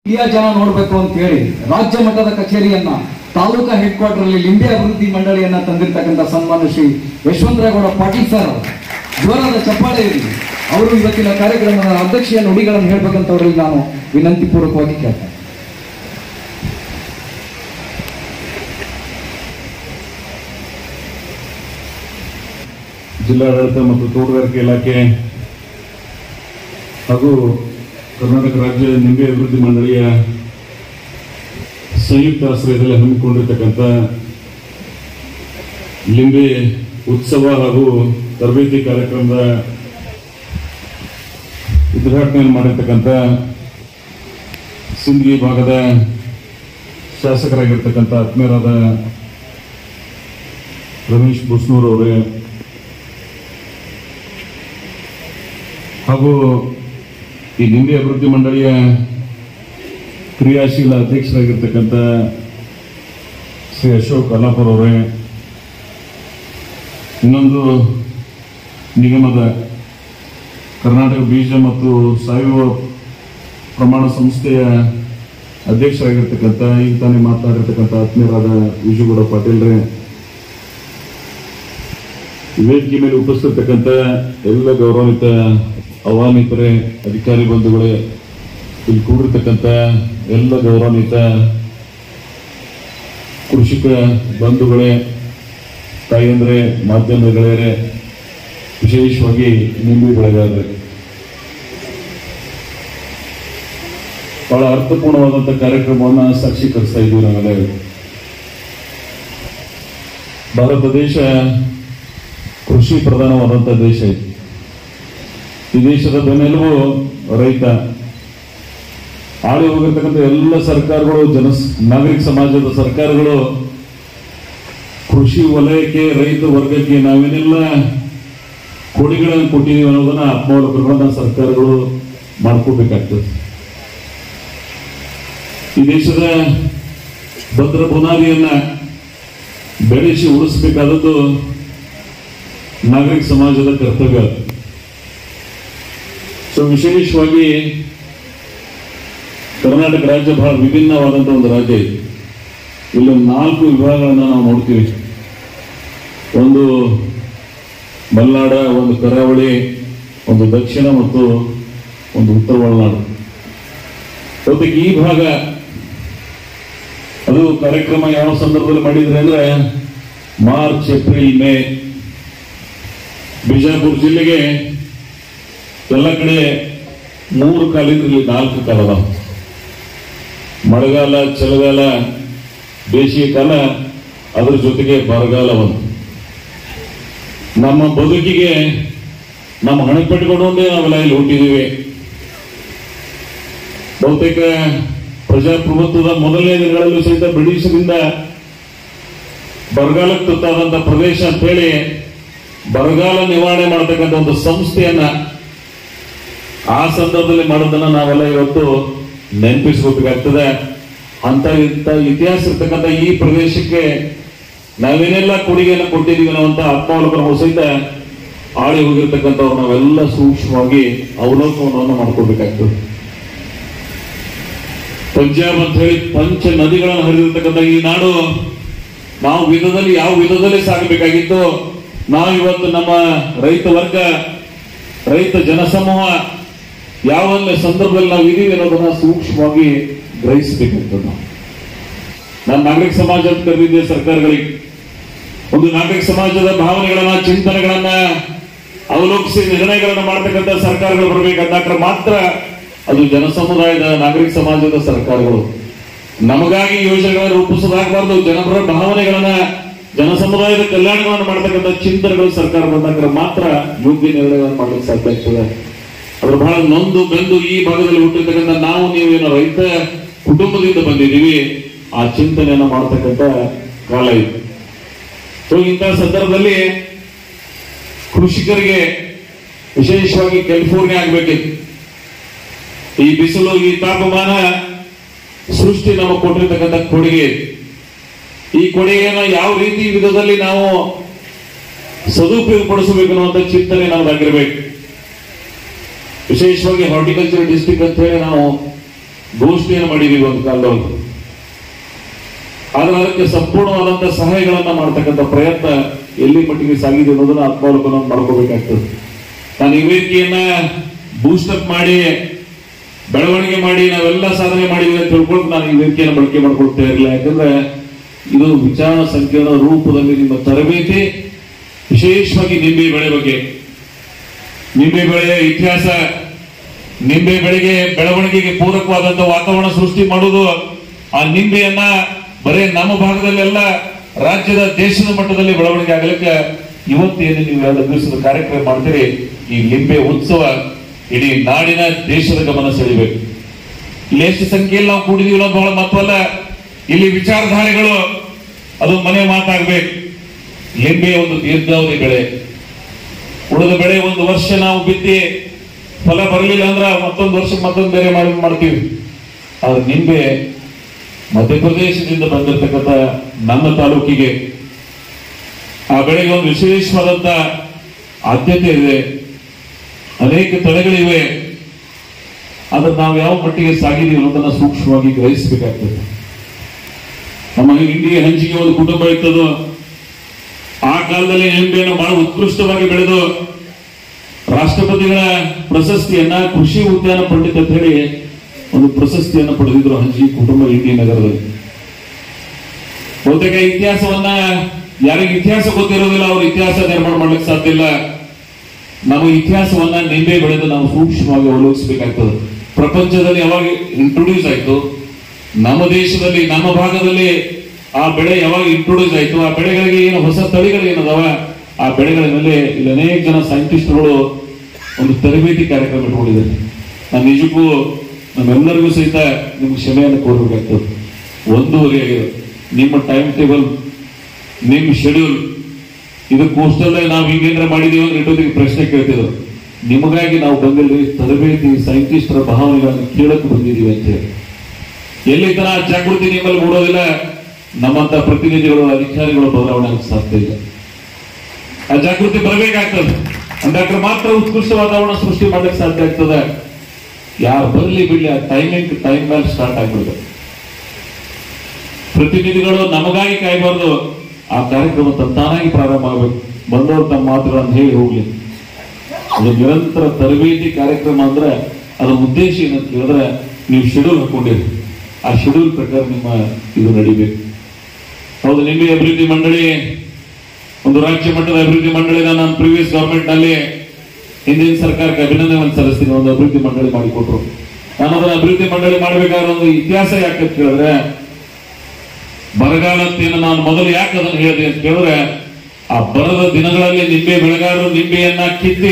ಹಿರಿಯ ಜನ ನೋಡ್ಬೇಕು ಅಂತ ಹೇಳಿ ರಾಜ್ಯ ಮಟ್ಟದ ಕಚೇರಿಯನ್ನ ತಾಲೂಕಾ ಹೆಡ್ ಕ್ವಾರ್ಟರ್ ಅಲ್ಲಿ ಲಿಂಬೆ ಅಭಿವೃದ್ಧಿ ಮಂಡಳಿಯನ್ನ ತಂದಿರ್ತಕ್ಕಂಥ ಸನ್ಮಾನ್ಯ ಶ್ರೀ ಯಶವಂತರಾಗೌಡ ಪಾಟೀಲ್ ಸರ್ ಅವರು. ಜೋರಾದ ಚಪ್ಪಾಳೆ ಇರಲಿ ಅವರು ಇವತ್ತಿನ ಕಾರ್ಯಕ್ರಮದ ಅಧ್ಯಕ್ಷೀಯ ನುಡಿಗಳನ್ನು ಹೇಳ್ಬೇಕಂತ ಅವರಲ್ಲಿ ನಾನು ವಿನಂತಿ ಪೂರ್ವಕವಾಗಿ ಕೇಳ್ತೇನೆ ಜಿಲ್ಲಾಡಳಿತ ಮತ್ತು ತೋಟಗಾರಿಕೆ ಇಲಾಖೆ ಹಾಗೂ ಕರ್ನಾಟಕ ರಾಜ್ಯ ನಿಂಬೆ ಅಭಿವೃದ್ಧಿ ಮಂಡಳಿಯ ಸಂಯುಕ್ತ ಆಶ್ರಯದಲ್ಲಿ ಹಮ್ಮಿಕೊಂಡಿರ್ತಕ್ಕಂಥ ಲಿಂಬೆ ಉತ್ಸವ ಹಾಗೂ ತರಬೇತಿ ಕಾರ್ಯಕ್ರಮದ ಉದ್ಘಾಟನೆಯನ್ನು ಮಾಡಿರ್ತಕ್ಕಂಥ ಸಿಂದಗಿ ಭಾಗದ ಶಾಸಕರಾಗಿರ್ತಕ್ಕಂಥ ಆತ್ಮೀಯರಾದ ರಮೇಶ್ ಬುಸ್ನೂರ್ ಅವರೇ ಹಾಗೂ ಈ ನಿಂಬೆ ಅಭಿವೃದ್ಧಿ ಮಂಡಳಿಯ ಕ್ರಿಯಾಶೀಲ ಅಧ್ಯಕ್ಷರಾಗಿರ್ತಕ್ಕಂಥ ಶ್ರೀ ಅಶೋಕ್ ಅಲ್ಲಾಪುರ್ ಅವರೇ ಇನ್ನೊಂದು ನಿಗಮದ ಕರ್ನಾಟಕ ಬೀಜ ಮತ್ತು ಸಾವಯವ ಪ್ರಮಾಣ ಸಂಸ್ಥೆಯ ಅಧ್ಯಕ್ಷರಾಗಿರ್ತಕ್ಕಂಥ ಈಗ ತಾನೇ ಮಾತನಾಡಿರ್ತಕ್ಕಂಥ ಆತ್ಮೀಯರಾದ ವಿಜುಗೌಡ ಪಾಟೀಲ್ರೇ ವೇದಿಕೆ ಮೇಲೆ ಉಪಸ್ಥಿತಕ್ಕಂಥ ಎಲ್ಲ ಗೌರವಾನ್ವಿತ ಆಹ್ವಾನಿತರೇ ಅಧಿಕಾರಿ ಬಂಧುಗಳೇ ಇಲ್ಲಿ ಕೂಡಿರ್ತಕ್ಕಂಥ ಎಲ್ಲ ಗೌರವಾನ್ವಿತ ಕೃಷಿಕ ಬಂಧುಗಳೇ ತಾಯಂದ್ರೆ ಮಾಧ್ಯಮ ಗೆಳೆಯರೇ ವಿಶೇಷವಾಗಿ ನಿಂಬೆ ಬೆಳೆಗಾರರೇ ಬಹಳ ಅರ್ಥಪೂರ್ಣವಾದಂಥ ಕಾರ್ಯಕ್ರಮವನ್ನು ಸಾಕ್ಷೀಕರಿಸ್ತಾ ಇದ್ದೀವಿ ನಾವೆಲ್ಲ ಭಾರತ ದೇಶ ಕೃಷಿ ಪ್ರಧಾನವಾದಂಥ ದೇಶ ಇದು ಈ ದೇಶದ ಬೆನ್ನೆಲುಬು ರೈತ ಆಳಿ ಹೋಗಿರ್ತಕ್ಕಂಥ ಎಲ್ಲ ಸರ್ಕಾರಗಳು ಜನ ನಾಗರಿಕ ಸಮಾಜದ ಸರ್ಕಾರಗಳು ಕೃಷಿ ವಲಯಕ್ಕೆ ರೈತ ವರ್ಗಕ್ಕೆ ನಾವೇನೆಲ್ಲ ಕೊಡುಗೆಗಳನ್ನು ಕೊಟ್ಟಿದ್ದೀವಿ ಅನ್ನೋದನ್ನ ಆತ್ಮಾವಲೋಕನಗಳನ್ನ ಸರ್ಕಾರಗಳು ಮಾಡ್ಕೋಬೇಕಾಗ್ತದೆ ಈ ದೇಶದ ಭದ್ರ ಬುನಾದಿಯನ್ನ ಬೆಳೆಸಿ ಉಳಿಸಬೇಕಾದದ್ದು ನಾಗರಿಕ ಸಮಾಜದ ಕರ್ತವ್ಯ ಅದು. ಸೊ ವಿಶೇಷವಾಗಿ ಕರ್ನಾಟಕ ರಾಜ್ಯ ಬಹಳ ವಿಭಿನ್ನವಾದಂತಹ ಒಂದು ರಾಜ್ಯ ಇದೆ ಇಲ್ಲಿ ಒಂದು ನಾಲ್ಕು ವಿಭಾಗಗಳನ್ನ ನಾವು ನೋಡ್ತೀವಿ ಒಂದು ಮಲೆನಾಡ ಒಂದು ಕರಾವಳಿ ಒಂದು ದಕ್ಷಿಣ ಮತ್ತು ಒಂದು ಉತ್ತರ ಒಳನಾಡು ಜೊತೆಗೆ ಈ ಭಾಗ ಅದು ಕಾರ್ಯಕ್ರಮ ಯಾವ ಸಂದರ್ಭದಲ್ಲಿ ಮಾಡಿದ್ರೆ ಅಂದ್ರೆ ಮಾರ್ಚ್ ಏಪ್ರಿಲ್ ಮೇ ಬಿಜಾಪುರ ಜಿಲ್ಲೆಗೆ ಎಲ್ಲ ಕಡೆ ಮೂರು ಕಾಲಿದ್ರಲ್ಲಿ ನಾಲ್ಕು ಕಾಲ ಅದಾವ ಮಳೆಗಾಲ ಚಳಿಗಾಲ ಬೇಸಿಗೆ ಕಾಲ ಅದ್ರ ಜೊತೆಗೆ ಬರಗಾಲ ಒಂದು ನಮ್ಮ ಬದುಕಿಗೆ ನಮ್ಮ ಹಣೆಪಟ್ಟುಕೊಂಡೇ ನಾವೆಲ್ಲ ಇಲ್ಲಿ ಹುಟ್ಟಿದ್ದೀವಿ ಬಹುತೇಕ ಪ್ರಜಾಪ್ರಭುತ್ವದ ಮೊದಲನೇ ದಿನಗಳಲ್ಲೂ ಸಹಿತ ಬ್ರಿಟಿಷರಿಂದ ಬರಗಾಲಕ್ಕೆ ತುತ್ತಾದಂತ ಪ್ರದೇಶ ಅಂತ ಹೇಳಿ ಬರಗಾಲ ನಿವಾರಣೆ ಮಾಡತಕ್ಕಂಥ ಒಂದು ಸಂಸ್ಥೆಯನ್ನ ಆ ಸಂದರ್ಭದಲ್ಲಿ ಮಾಡೋದನ್ನ ನಾವೆಲ್ಲ ಇವತ್ತು ನೆನಪಿಸ್ಕೋಬೇಕಾಗ್ತದೆ ಅಂತ ಇಂಥ ಇತಿಹಾಸ ಇರ್ತಕ್ಕಂಥ ಈ ಪ್ರದೇಶಕ್ಕೆ ನಾವೇನೆಲ್ಲ ಕೊಡುಗೆಯನ್ನು ಕೊಟ್ಟಿದ್ದೀವಿ ಅನ್ನುವಂತ ಆತ್ಮಾವಲೋಕನ ಸಹಿತ ಆಳಿ ಹೋಗಿರ್ತಕ್ಕಂಥವ್ರು ನಾವೆಲ್ಲ ಸೂಕ್ಷ್ಮವಾಗಿ ಅವಲೋಕನವನ್ನು ಮಾಡ್ಕೋಬೇಕಾಗ್ತದೆ ಪಂಜಾಬ್ ಅಂತ ಹೇಳಿ ಪಂಚ ನದಿಗಳನ್ನು ಹರಿದಿರ್ತಕ್ಕಂಥ ಈ ನಾಡು ನಾವು ವಿಧದಲ್ಲಿ ಯಾವ ವಿಧದಲ್ಲಿ ಸಾಗಬೇಕಾಗಿತ್ತು ನಾವು ಇವತ್ತು ನಮ್ಮ ರೈತ ವರ್ಗ ರೈತ ಜನಸಮೂಹ ಯಾವೊಂದು ಸಂದರ್ಭದಲ್ಲಿ ನಾವು ಇದೀವಿ ಅನ್ನೋದನ್ನ ಸೂಕ್ಷ್ಮವಾಗಿ ಗ್ರಹಿಸಬೇಕಾಗ್ತದೆ ನಾವು ನಾನು ನಾಗರಿಕ ಸಮಾಜ ಅಂತ ಕರೆದಿದ್ದೆ ಸರ್ಕಾರಗಳಿಗೆ ಒಂದು ನಾಗರಿಕ ಸಮಾಜದ ಭಾವನೆಗಳನ್ನ ಚಿಂತನೆಗಳನ್ನ ಅವಲೋಕಿಸಿ ನಿರ್ಣಯಗಳನ್ನ ಮಾಡತಕ್ಕಂಥ ಸರ್ಕಾರಗಳು ಬರಬೇಕಾದ್ರೆ ಮಾತ್ರ ಅದು ಜನಸಮುದಾಯದ ನಾಗರಿಕ ಸಮಾಜದ ಸರ್ಕಾರಗಳು ನಮಗಾಗಿ ಯೋಜನೆಗಳನ್ನು ರೂಪಿಸೋದಾಗಬಾರ್ದು ಜನಪರ ಭಾವನೆಗಳನ್ನ ಜನಸಮುದಾಯದ ಕಲ್ಯಾಣಗಳನ್ನು ಮಾಡತಕ್ಕಂಥ ಚಿಂತನೆಗಳು ಸರ್ಕಾರ ಬಂದಾಗ ಮಾತ್ರ ಯೋಗ್ಯ ನಿರ್ಣಯಗಳನ್ನು ಮಾಡಲಿಕ್ಕೆ ಸಾಧ್ಯ ಆಗ್ತದೆ ಅದ್ರ ಬಹಳ ನೊಂದು ಬೆಂದು ಈ ಭಾಗದಲ್ಲಿ ಹುಟ್ಟಿರ್ತಕ್ಕಂಥ ನಾವು ನೀವೇನೋ ರೈತ ಕುಟುಂಬದಿಂದ ಬಂದಿದ್ದೀವಿ ಆ ಚಿಂತನೆಯನ್ನ ಮಾಡತಕ್ಕಂಥ ಕಾಲ ಇದು ಸೊ ಇಂತಹ ಸಂದರ್ಭದಲ್ಲಿ ಕೃಷಿಕರಿಗೆ ವಿಶೇಷವಾಗಿ ಕ್ಯಾಲಿಫೋರ್ನಿಯಾ ಆಗ್ಬೇಕಿತ್ತು ಈ ಬಿಸಿಲು ಈ ತಾಪಮಾನ ಸೃಷ್ಟಿ ನಮಗೆ ಕೊಟ್ಟಿರ್ತಕ್ಕಂಥ ಕೊಡುಗೆ ಇದು. ಈ ಕೊಡುಗೆಯನ್ನು ಯಾವ ರೀತಿ ವಿಧದಲ್ಲಿ ನಾವು ಸದುಪಯೋಗ ಪಡಿಸಬೇಕು ಅನ್ನುವಂಥ ಚಿಂತನೆ ನಮ್ದಾಗಿರ್ಬೇಕು ವಿಶೇಷವಾಗಿ ಹಾರ್ಟಿಕಲ್ಚರ್ ಡಿಸ್ಟ್ರಿಕ್ಟ್ ಅಂತ ಹೇಳಿ ನಾವು ಗೋಷ್ಠಿಯನ್ನು ಮಾಡಿದೀವಿ ಒಂದು ಕಾಲದೊಳಗೆ ಆದ್ರೆ ಅದಕ್ಕೆ ಸಂಪೂರ್ಣವಾದಂತ ಸಹಾಯಗಳನ್ನ ಮಾಡ್ತಕ್ಕಂಥ ಪ್ರಯತ್ನ ಎಲ್ಲಿ ಮಟ್ಟಿಗೆ ಸಾಗಿದೆ ಅನ್ನೋದನ್ನ ಆತ್ಮಾವಲೋಕನ ಮಾಡ್ಕೋಬೇಕಾಗ್ತದೆ ನಾನು ಈ ವೇದಿಕೆಯನ್ನ ಬೂಸ್ಟ್ ಅಪ್ ಮಾಡಿ ಬೆಳವಣಿಗೆ ಮಾಡಿ ನಾವೆಲ್ಲ ಸಾಧನೆ ಮಾಡಿದ್ವಿ ಅಂತ ತಿಳ್ಕೊಂಡು ನಾನು ಈ ವೇದಿಕೆಯನ್ನು ಬಳಕೆ ಮಾಡ್ಕೊಳ್ತಾ ಇರಲಿಲ್ಲ ಯಾಕಂದ್ರೆ ಇದು ವಿಚಾರ ಸಂಕಿರಣ ರೂಪದಲ್ಲಿ ನಿಮ್ಮ ತರಬೇತಿ ವಿಶೇಷವಾಗಿ ನಿಂಬೆ ಬೆಳೆ ಬಗ್ಗೆ ನಿಂಬೆ ಬೆಳೆಯ ಇತಿಹಾಸ ನಿಂಬೆ ಬೆಳೆಗೆ ಬೆಳವಣಿಗೆಗೆ ಪೂರಕವಾದಂತ ವಾತಾವರಣ ಸೃಷ್ಟಿ ಮಾಡುವುದು ಆ ನಿಂಬೆಯನ್ನ ಬರೇ ನಮ್ಮ ಭಾಗದಲ್ಲೆಲ್ಲ ರಾಜ್ಯದ ದೇಶದ ಮಟ್ಟದಲ್ಲಿ ಬೆಳವಣಿಗೆ ಆಗಲಿಕ್ಕೆ ಇವತ್ತೇನು ನೀವು ಎರಡು ದಿವಸದ ಕಾರ್ಯಕ್ರಮ ಮಾಡ್ತೀರಿ ಈ ಲಿಂಬೆ ಉತ್ಸವ ಇಡೀ ನಾಡಿನ ದೇಶದ ಗಮನ ಸೆಳಿಬೇಕು ಇಲ್ಲಿ ಎಷ್ಟು ಸಂಖ್ಯೆಯಲ್ಲಿ ನಾವು ಕೂಡಿದೀವಿ ಅನ್ನೋದು ಬಹಳ ಮಹತ್ವಲ್ಲ ಇಲ್ಲಿ ವಿಚಾರಧಾರೆಗಳು ಅದು ಮನೆ ಮಾತಾಗ್ಬೇಕು ಲಿಂಬೆ ಒಂದು ದೀರ್ಘಾವಧಿ ಬೆಳೆ ಉಳಿದ ಬೆಳೆ ಒಂದು ವರ್ಷ ನಾವು ಬಿತ್ತಿ ಫಲ ಬರಲಿಲ್ಲ ಅಂದ್ರೆ ಮತ್ತೊಂದು ವರ್ಷ ಮತ್ತೊಂದು ಬೇರೆ ಮಾಡಿ ಮಾಡ್ತೀವಿ ಆದ್ರೆ ನಿಂಬೆ ಮಧ್ಯಪ್ರದೇಶದಿಂದ ಬಂದಿರತಕ್ಕಂಥ ನಮ್ಮ ತಾಲೂಕಿಗೆ ಆ ಬೆಳೆಗೆ ಒಂದು ವಿಶೇಷವಾದಂತ ಆದ್ಯತೆ ಇದೆ ಅನೇಕ ತಳಿಗಳಿವೆ ಆದ್ರೆ ನಾವು ಯಾವ ಮಟ್ಟಿಗೆ ಸಾಗಿದೀವಿ ಅನ್ನೋದನ್ನ ಸೂಕ್ಷ್ಮವಾಗಿ ಗ್ರಹಿಸಬೇಕಾಗ್ತದೆ ನಮ್ಮ ಇಂಡಿಯ ಹಂಚಿಗೆ ಒಂದು ಕುಟುಂಬ ಇರ್ತದೋ ಆ ಕಾಲದಲ್ಲಿ ನಿಂಬೆಯನ್ನು ಬಹಳ ಉತ್ಕೃಷ್ಟವಾಗಿ ಬೆಳೆದು ರಾಷ್ಟ್ರಪತಿಗಳ ಪ್ರಶಸ್ತಿಯನ್ನ ಕೃಷಿ ಉದ್ಯಾನ ಪಂಡಿತ್ ಅಂತ ಹೇಳಿ ಒಂದು ಪ್ರಶಸ್ತಿಯನ್ನು ಪಡೆದಿದ್ರು ಹಂಚಿ ಕುಟುಂಬ ಇಂಡಿ ನಗರದಲ್ಲಿ ಬಹುತೇಕ ಇತಿಹಾಸವನ್ನ ಯಾರಿಗೆ ಇತಿಹಾಸ ಗೊತ್ತಿರೋದಿಲ್ಲ ಅವ್ರ ಇತಿಹಾಸ ನಿರ್ಮಾಣ ಮಾಡ್ಲಿಕ್ಕೆ ಸಾಧ್ಯ ಇಲ್ಲ ನಮ್ಮ ಇತಿಹಾಸವನ್ನ ನಿಂಬೆ ಬೆಳೆದು ನಾವು ಸೂಕ್ಷ್ಮವಾಗಿ ಅವಲೋಕಿಸಬೇಕಾಗ್ತದೆ ಪ್ರಪಂಚದಲ್ಲಿ ಯಾವಾಗ ಇಂಟ್ರೊಡ್ಯೂಸ್ ಆಯ್ತು ನಮ್ಮ ದೇಶದಲ್ಲಿ ನಮ್ಮ ಭಾಗದಲ್ಲಿ ಆ ಬೆಳೆ ಯಾವಾಗ ಇಂಟ್ರೊಡ್ಯೂಸ್ ಆಯ್ತು ಆ ಬೆಳೆಗಳಿಗೆ ಏನು ಹೊಸ ತಳಿಗಳು ಏನದಾವ ಆ ಬೆಳೆಗಳ ಮೇಲೆ ಇಲ್ಲಿ ಅನೇಕ ಜನ ಸೈಂಟಿಸ್ಟ್ಗಳು ಒಂದು ತರಬೇತಿ ಕಾರ್ಯಕ್ರಮ ಇಟ್ಕೊಂಡಿದ್ದಾರೆ ನಾನು ನಿಜಕ್ಕೂ ನಮ್ಮೆಲ್ಲರಿಗೂ ಸಹಿತ ನಿಮ್ಗೆ ಕ್ಷಮೆಯನ್ನು ಕೋರಬೇಕಾಗ್ತದೆ ಒಂದೂವರೆ ಆಗಿದೆ ನಿಮ್ಮ ಟೈಮ್ ಟೇಬಲ್ ನಿಮ್ಮ ಶೆಡ್ಯೂಲ್ ಇದಕ್ಕೋಸ್ಕರ ನಾವು ಹಿಂಗೇನ್ರ ಮಾಡಿದೀವಿ ಅಂದ್ರೆ ಇಟ್ಟೋದಿಗೆ ಪ್ರಶ್ನೆ ಕೇಳ್ತಿದ್ರು ನಿಮಗಾಗಿ ನಾವು ಬಂದಲ್ಲಿ ತರಬೇತಿ ಸೈಂಟಿಸ್ಟರ ಭಾವನೆಗಳನ್ನು ಕೇಳಕ್ಕೆ ಬಂದಿದ್ದೀವಿ ಅಂತ ಹೇಳಿ ಎಲ್ಲಿ ತರ ಜಾಗೃತಿ ನಿಮ್ಮಲ್ಲಿ ಮೂಡೋದಿಲ್ಲ ನಮ್ಮಂತ ಪ್ರತಿನಿಧಿಗಳು ಅಧಿಕಾರಿಗಳು ಬದಲಾವಣೆ ಆಗಕ್ಕೆ ಸಾಧ್ಯ ಇಲ್ಲ ಆ ಜಾಗೃತಿ ಬರಬೇಕಾಗ್ತದೆ ಅಂದಾಗ ಮಾತ್ರ ಉತ್ಕೃಷ್ಟ ವಾತಾವರಣ ಸೃಷ್ಟಿ ಮಾಡ್ಲಿಕ್ಕೆ ಸಾಧ್ಯ ಆಗ್ತದೆ ಯಾರು ಬರಲಿ ಬಿಡ್ಲಿ ಆ ಟೈಮಿಂಗ್ ಟೈಮ್ ಮೇಲೆ ಸ್ಟಾರ್ಟ್ ಆಗ್ಬಿಡ್ಬೇಕು ಪ್ರತಿನಿಧಿಗಳು ನಮಗಾಗಿ ಕಾಯಬಾರ್ದು ಆ ಕಾರ್ಯಕ್ರಮ ತಂತಾನಾಗಿ ಪ್ರಾರಂಭ ಆಗಬೇಕು ಬಂದವರು ತಮ್ಮ ಮಾತುಗಳನ್ನು ಹೇಳಿ ಹೋಗ್ಲಿ ಅದು ನಿರಂತರ ತರಬೇತಿ ಕಾರ್ಯಕ್ರಮ ಅಂದ್ರೆ ಅದರ ಉದ್ದೇಶ ಏನಂತ ಹೇಳಿದ್ರೆ ನೀವು ಶೆಡ್ಯೂಲ್ ಹಾಕೊಂಡಿರಿ ಆ ಶೆಡ್ಯೂಲ್ ಪ್ರಕಾರ ನಿಮ್ಮ ಇದು ನಡಿಬೇಕು ಹೌದು ನಿಂಬೆ ಅಭಿವೃದ್ಧಿ ಮಂಡಳಿ ಒಂದು ರಾಜ್ಯ ಮಟ್ಟದ ಅಭಿವೃದ್ಧಿ ಮಂಡಳಿನ ನಾನು ಪ್ರೀವಿಯಸ್ ಗವರ್ಮೆಂಟ್ ನಲ್ಲಿ ಹಿಂದಿನ ಸರ್ಕಾರಕ್ಕೆ ಅಭಿನಂದನೆ ಸಲ್ಲಿಸ್ತೀನಿ ಒಂದು ಅಭಿವೃದ್ಧಿ ಮಂಡಳಿ ಮಾಡಿಕೊಟ್ರು ನಾನು ಅದನ್ನ ಅಭಿವೃದ್ಧಿ ಮಂಡಳಿ ಮಾಡಬೇಕಾದ್ರೆ ಒಂದು ಇತಿಹಾಸ ಯಾಕೆ ಅಂತ ಕೇಳಿದ್ರೆ ಬರಗಾಲ ಅಂತ ಏನು ನಾನು ಮೊದಲು ಯಾಕೆ ಅದನ್ನು ಹೇಳಿದೆ ಅಂತ ಕೇಳಿದ್ರೆ ಆ ಬರದ ದಿನಗಳಲ್ಲಿ ನಿಂಬೆ ಬೆಳೆಗಾರರು ನಿಂಬೆಯನ್ನ ಕಿತ್ತಿ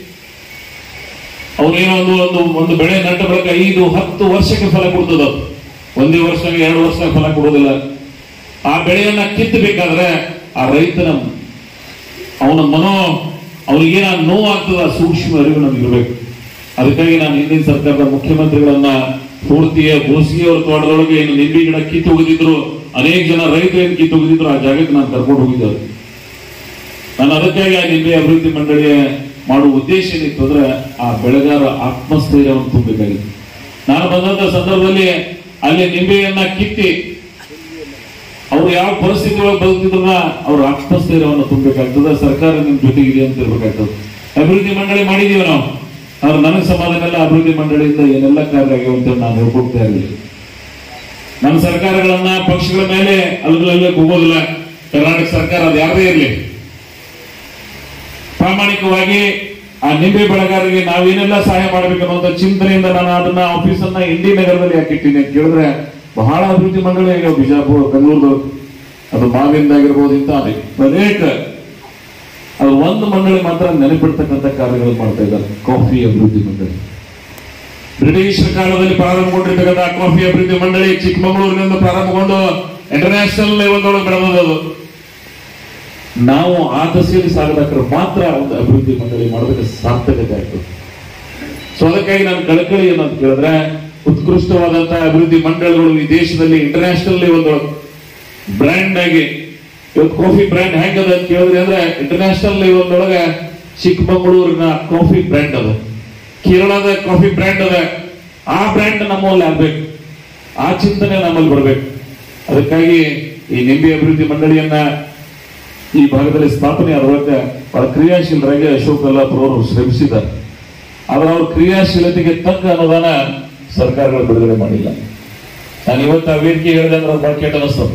ಅವ್ರೇನೋ ಒಂದು ಒಂದು ಒಂದು ಬೆಳೆ ನಟ್ಟ ಬಳಿಕ ಐದು ಹತ್ತು ವರ್ಷಕ್ಕೆ ಫಲ ಕೊಡ್ತದ ಒಂದೇ ವರ್ಷ ಎರಡು ವರ್ಷ ಫಲ ಕೊಡೋದಿಲ್ಲ ಆ ಬೆಳೆಯನ್ನ ಕಿತ್ತಬೇಕಾದ್ರೆ ಆ ರೈತನ ಅವನ ಮನೋ ಅವನಿಗೇನ ನೋವಾಗ್ತದ ಆ ಸೂಕ್ಷ್ಮ ಅರಿವು ನಮ್ಗೆ ಇರಬೇಕು ಅದಕ್ಕಾಗಿ ನಾನು ಹಿಂದಿನ ಸರ್ಕಾರದ ಮುಖ್ಯಮಂತ್ರಿಗಳನ್ನ ಪೂರ್ತಿಯ ಗೋಸಿಗೆಯವರ ತೋಟದೊಳಗೆ ಏನು ನಿಂಬೆ ಗಿಡ ಕಿತ್ತು ಹೋಗಿದ್ರು ಅನೇಕ ಜನ ರೈತರು ಏನು ಕಿತ್ತು ಹೋಗಿದ್ರು ಆ ಜಾಗಕ್ಕೆ ನಾನು ಕರ್ಕೊಂಡು ಹೋಗಿದ್ದೆ ಅವ್ರಿಗೆ. ನಾನು ಅದಕ್ಕಾಗಿ ಆ ನಿಂಬೆ ಅಭಿವೃದ್ಧಿ ಮಂಡಳಿ ಮಾಡುವ ಉದ್ದೇಶ ಏನಿತ್ತು ಅಂದ್ರೆ ಆ ಬೆಳೆಗಾರ ಆತ್ಮಸ್ಥೈರ್ಯವನ್ನು ತುಂಬಬೇಕಾಗಿತ್ತು ನಾನು ಬಂದಂತ ಸಂದರ್ಭದಲ್ಲಿ ಅಲ್ಲಿ ನಿಂಬೆಯನ್ನ ಕಿತ್ತಿ ಅವ್ರು ಯಾವ ಪರಿಸ್ಥಿತಿ ಒಳಗೆ ಬದುಕಿದ್ರನ್ನ ಅವ್ರ ಆತ್ಮಸ್ಥೈರ್ಯವನ್ನು ತುಂಬಬೇಕಾಗ್ತದೆ ಸರ್ಕಾರ ನಿಮ್ ಜೊತೆಗಿದೆ ಅಂತ ಇರ್ಬೇಕಾಗ್ತದೆ ಅಭಿವೃದ್ಧಿ ಮಂಡಳಿ ಮಾಡಿದೀವಿ ನಾವು ಆದ್ರೆ ನನಗೆ ಸಮಾಧಾನ ಎಲ್ಲ ಅಭಿವೃದ್ಧಿ ಮಂಡಳಿಯಿಂದ ಏನೆಲ್ಲ ಕಾರ್ಯ ಆಗ್ಯಾವ ಅಂತ ನಾನು ಹೇಳ್ಕೊಡ್ತಾ ಇರಲಿಲ್ಲ ನಮ್ಮ ಸರ್ಕಾರಗಳನ್ನ ಪಕ್ಷಗಳ ಮೇಲೆ ಅಲ್ಲೇ ಹೋಗೋದಿಲ್ಲ ಕರ್ನಾಟಕ ಸರ್ಕಾರ ಅದು ಯಾರದೇ ಇರಲಿ ಪ್ರಾಮಾಣಿಕವಾಗಿ ಆ ನಿಂಬೆ ಬೆಳೆಗಾರರಿಗೆ ನಾವೇನೆಲ್ಲ ಸಹಾಯ ಮಾಡಬೇಕು ಅನ್ನೋ ಚಿಂತನೆಯಿಂದ ನಾನು ಅದನ್ನ ಆಫೀಸ್ ಅನ್ನ ಇಂಡಿ ನಗರದಲ್ಲಿ ಹಾಕಿಟ್ಟಿನಿ ಅಂತ ಕೇಳಿದ್ರೆ ಬಹಳ ಅಭಿವೃದ್ಧಿ ಮಂಡಳಿ ಈಗ ಬಿಜಾಪುರ ಬೆಂಗಳೂರು ಅದು ಮಾವಿಂದಾಗಿರ್ಬೋದು ಇಂತ ಅನೇಕ ಅದು ಒಂದು ಮಂಡಳಿ ಮಾತ್ರ ನೆನಪಿಡ್ತಕ್ಕಂಥ ಕಾರ್ಯಗಳು ಮಾಡ್ತಾ ಇದ್ದಾರೆ ಕಾಫಿ ಅಭಿವೃದ್ಧಿ ಮಂಡಳಿ ಬ್ರಿಟಿಷರ ಕಾಲದಲ್ಲಿ ಪ್ರಾರಂಭಗೊಂಡಿರ್ತಕ್ಕಂಥ ಕಾಫಿ ಅಭಿವೃದ್ಧಿ ಮಂಡಳಿ ಚಿಕ್ಕಮಗಳೂರಿನಿಂದ ಪ್ರಾರಂಭಗೊಂಡು ಇಂಟರ್ನ್ಯಾಷನಲ್ ಲೆವೆಲ್ ಒಳಗೆ ಬೆಳೆದದು ನಾವು ಆ ದಶೆಯಲ್ಲಿ ಸಾಗಬೇಕಾದ್ರೆ ಮಾತ್ರ ಒಂದು ಅಭಿವೃದ್ಧಿ ಮಂಡಳಿ ಮಾಡೋದಕ್ಕೆ ಸಾರ್ಥಕತೆ ಆಗ್ತದೆ ಸೊ ಅದಕ್ಕಾಗಿ ನಾನು ಕಳಕಳಿ ಏನಂತ ಕೇಳಿದ್ರೆ ಉತ್ಕೃಷ್ಟವಾದಂತಹ ಅಭಿವೃದ್ಧಿ ಮಂಡಳಿಗಳು ಈ ದೇಶದಲ್ಲಿ ಇಂಟರ್ನ್ಯಾಷನಲ್ ಲೆವೆಲ್ ಬ್ರ್ಯಾಂಡ್ ಆಗಿ ಇವತ್ತು ಕಾಫಿ ಬ್ರ್ಯಾಂಡ್ ಹೆಂಗದ ಅಂತ ಕೇಳಿದ್ರೆ ಅಂದ್ರೆ ಇಂಟರ್ನ್ಯಾಷನಲ್ ಲೆವೆಲ್ ಒಳಗೆ ಚಿಕ್ಕಮಗಳೂರಿನ ಕಾಫಿ ಬ್ರ್ಯಾಂಡ್ ಅದ ಕೇರಳದ ಕಾಫಿ ಬ್ರ್ಯಾಂಡ್ ಅದ ಆ ಬ್ರ್ಯಾಂಡ್ ನಮ್ಮಲ್ಲಿ ಆಗ್ಬೇಕು ಆ ಚಿಂತನೆ ನಮ್ಮಲ್ಲಿ ಬರಬೇಕು ಅದಕ್ಕಾಗಿ ಈ ನಿಂಬೆ ಅಭಿವೃದ್ಧಿ ಮಂಡಳಿಯನ್ನ ಈ ಭಾಗದಲ್ಲಿ ಸ್ಥಾಪನೆ ಆದಾಗ ಬಹಳ ಕ್ರಿಯಾಶೀಲರಾಗಿ ಅಶೋಕ್ ಕಲ್ಲಾಪುರ ಅವರು ಶ್ರಮಿಸಿದ್ದಾರೆ ಆದ್ರೆ ಅವ್ರ ಕ್ರಿಯಾಶೀಲತೆಗೆ ತಕ್ಕ ಅನುದಾನ ಸರ್ಕಾರಗಳು ಬಿಡುಗಡೆ ಮಾಡಿಲ್ಲ ನಾನು ಇವತ್ತು ಆ ವೇದಿಕೆ ಹೇಳಿದೆ ಅಂದ್ರೆ ಅದು ಬಹಳ ಕೆಟ್ಟ ಅನಿಸ್ತದೆ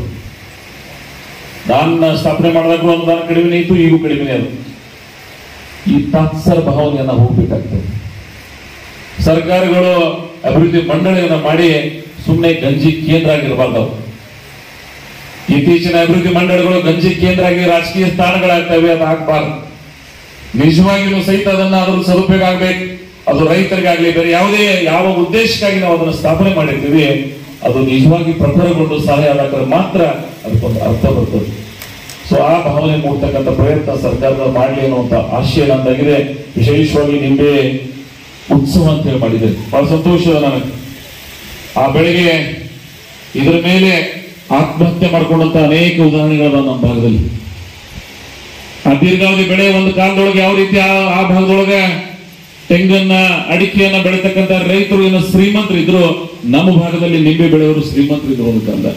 ನಾನು ಸ್ಥಾಪನೆ ಮಾಡಿದಾಗಲೂ ಅನುದಾನ ಕಡಿಮೆ ಇತ್ತು ಈಗೂ ಕಡಿಮೆ ಅದು ಈ ತಾತ್ಸರ ಭಾವನೆಯನ್ನ ಹೋಗ್ಬೇಕಾಗ್ತದೆ ಸರ್ಕಾರಗಳು ಅಭಿವೃದ್ಧಿ ಮಂಡಳಿಯನ್ನ ಮಾಡಿ ಸುಮ್ಮನೆ ಗಂಜಿ ಕೇಂದ್ರ ಆಗಿರಬಾರ್ದು ಅವು. ಇತ್ತೀಚಿನ ಅಭಿವೃದ್ಧಿ ಮಂಡಳಿಗಳು ಗಂಜಿ ಕೇಂದ್ರ ಆಗಿ ರಾಜಕೀಯ ಸ್ಥಾನಗಳಾಗ್ತವೆ ಅದು ಆಗ್ಬಾರ್ದು ನಿಜವಾಗಿಯೂ ಸಹಿತ ಅದನ್ನ ಅದ್ರ ಸದುಪಯೋಗ ಆಗ್ಬೇಕು ಅದು ರೈತರಿಗಾಗ್ಲಿ ಬೇರೆ ಯಾವುದೇ ಯಾವ ಉದ್ದೇಶಕ್ಕಾಗಿ ನಾವು ಅದನ್ನು ಸ್ಥಾಪನೆ ಮಾಡಿರ್ತೀವಿ ಅದು ನಿಜವಾಗಿ ಪ್ರಖರಗೊಂಡು ಸಹಾಯ ಆದಾಗ ಮಾತ್ರ ಅದಕ್ಕೊಂದು ಅರ್ಥ ಬರ್ತದೆ ಸೊ ಆ ಭಾವನೆ ಮೂಡ್ತಕ್ಕಂಥ ಪ್ರಯತ್ನ ಸರ್ಕಾರದ ಮಾಡಲಿ ಅನ್ನುವಂತ ಆಶಯ ನಂದಾಗಿದೆ ವಿಶೇಷವಾಗಿ ನಿಂಬೆ ಉತ್ಸವ ಅಂತ ಹೇಳಿ ಮಾಡಿದೆ ಬಹಳ ಸಂತೋಷ ನನಗೆ ಆ ಬೆಳೆಗೆ ಇದರ ಮೇಲೆ ಆತ್ಮಹತ್ಯೆ ಮಾಡ್ಕೊಂಡಂತ ಅನೇಕ ಉದಾಹರಣೆಗಳದ ನಮ್ಮ ಭಾಗದಲ್ಲಿ ಆ ದೀರ್ಘಾವಧಿ ಬೆಳೆ ಒಂದು ಕಾಲದೊಳಗೆ ಯಾವ ರೀತಿ ಆ ಆ ಭಾಗದೊಳಗೆ ತೆಂಗನ್ನ ಅಡಿಕೆಯನ್ನ ಬೆಳೀತಕ್ಕಂತ ರೈತರು ಏನು ಶ್ರೀಮಂತರು ಇದ್ರು ನಮ್ಮ ಭಾಗದಲ್ಲಿ ನಿಂಬೆ ಬೆಳೆಯವರು ಶ್ರೀಮಂತರು ಇದ್ರು ಒಂದು ಕಾಲದ